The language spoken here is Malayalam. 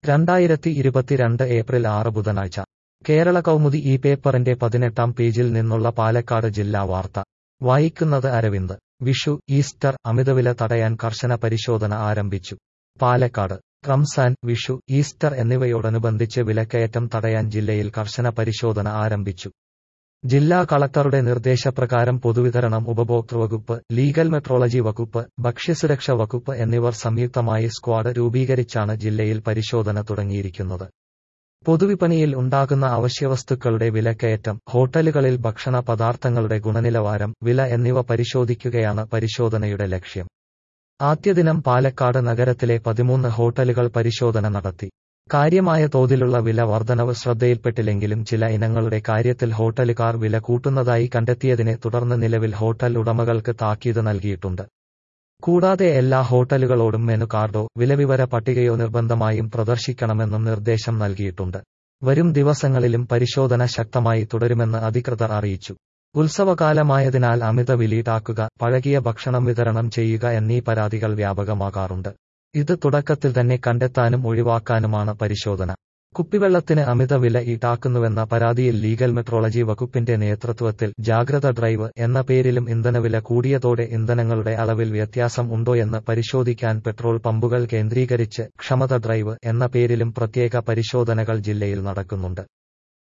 രണ്ടായിരത്തി ഇരുപത്തിരണ്ട് ഏപ്രിൽ ആറ് ബുധനാഴ്ച കേരള കൗമുദി ഈ പേപ്പറിന്റെ പതിനെട്ടാം പേജിൽ നിന്നുള്ള പാലക്കാട് ജില്ലാ വാർത്ത വായിക്കുന്നത് അരവിന്ദ് വിഷു ഈസ്റ്റർ അമിതവില തടയാൻ കർശന പരിശോധന ആരംഭിച്ചു പാലക്കാട് റംസാൻ വിഷു ഈസ്റ്റർ എന്നിവയോടനുബന്ധിച്ച് വിലക്കയറ്റം തടയാൻ ജില്ലയിൽ കർശന പരിശോധന ആരംഭിച്ചു ജില്ലാ കളക്ടറുടെ നിർദ്ദേശപ്രകാരം പൊതുവിതരണം ഉപഭോക്തൃ വകുപ്പ് ലീഗൽ മെട്രോളജി വകുപ്പ് ഭക്ഷ്യസുരക്ഷ വകുപ്പ് എന്നിവർ സംയുക്തമായി സ്ക്വാഡ് രൂപീകരിച്ചാണ് ജില്ലയിൽ പരിശോധന തുടങ്ങിയിരിക്കുന്നത് പൊതുവിപണിയിൽ ഉണ്ടാകുന്ന അവശ്യവസ്തുക്കളുടെ വിലക്കയറ്റം ഹോട്ടലുകളിൽ ഭക്ഷണ പദാർത്ഥങ്ങളുടെ ഗുണനിലവാരം വില എന്നിവ പരിശോധിക്കുകയാണ് പരിശോധനയുടെ ലക്ഷ്യം ആദ്യദിനം പാലക്കാട് നഗരത്തിലെ പതിമൂന്ന് ഹോട്ടലുകൾ പരിശോധന നടത്തി കാര്യമായ തോതിലുള്ള വില വർധനവ് ശ്രദ്ധയിൽപ്പെട്ടില്ലെങ്കിലും ചില ഇനങ്ങളുടെ കാര്യത്തിൽ ഹോട്ടലുകാർ വില കൂട്ടുന്നതായി കണ്ടെത്തിയതിനെ തുടർന്ന് നിലവിൽ ഹോട്ടൽ ഉടമകൾക്ക് താക്കീത് നൽകിയിട്ടുണ്ട് കൂടാതെ എല്ലാ ഹോട്ടലുകളോടും മെനു കാർഡോ വിലവിവര പട്ടികയോ നിർബന്ധമായും പ്രദർശിക്കണമെന്നും നിർദ്ദേശം നൽകിയിട്ടുണ്ട് വരും ദിവസങ്ങളിലും പരിശോധന ശക്തമായി തുടരുമെന്ന് അധികൃതർ അറിയിച്ചു ഉത്സവകാലമായതിനാൽ അമിത വിലീടാക്കുക പഴകിയ ഭക്ഷണം വിതരണം ചെയ്യുക എന്നീ പരാതികൾ വ്യാപകമാകാറുണ്ട് ഇത് തുടക്കത്തിൽ തന്നെ കണ്ടെത്താനും ഒഴിവാക്കാനുമാണ് പരിശോധന കുപ്പിവെള്ളത്തിന് അമിത വില ഈടാക്കുന്നുവെന്ന പരാതിയിൽ ലീഗൽ മെട്രോളജി വകുപ്പിന്റെ നേതൃത്വത്തിൽ ജാഗ്രത ഡ്രൈവ് എന്ന പേരിലും ഇന്ധനവില കൂടിയതോടെ ഇന്ധനങ്ങളുടെ അളവിൽ വ്യത്യാസം ഉണ്ടോയെന്ന് പരിശോധിക്കാൻ പെട്രോൾ പമ്പുകൾ കേന്ദ്രീകരിച്ച് ക്ഷമത ഡ്രൈവ് എന്ന പേരിലും പ്രത്യേക പരിശോധനകൾ ജില്ലയിൽ നടക്കുന്നുണ്ട്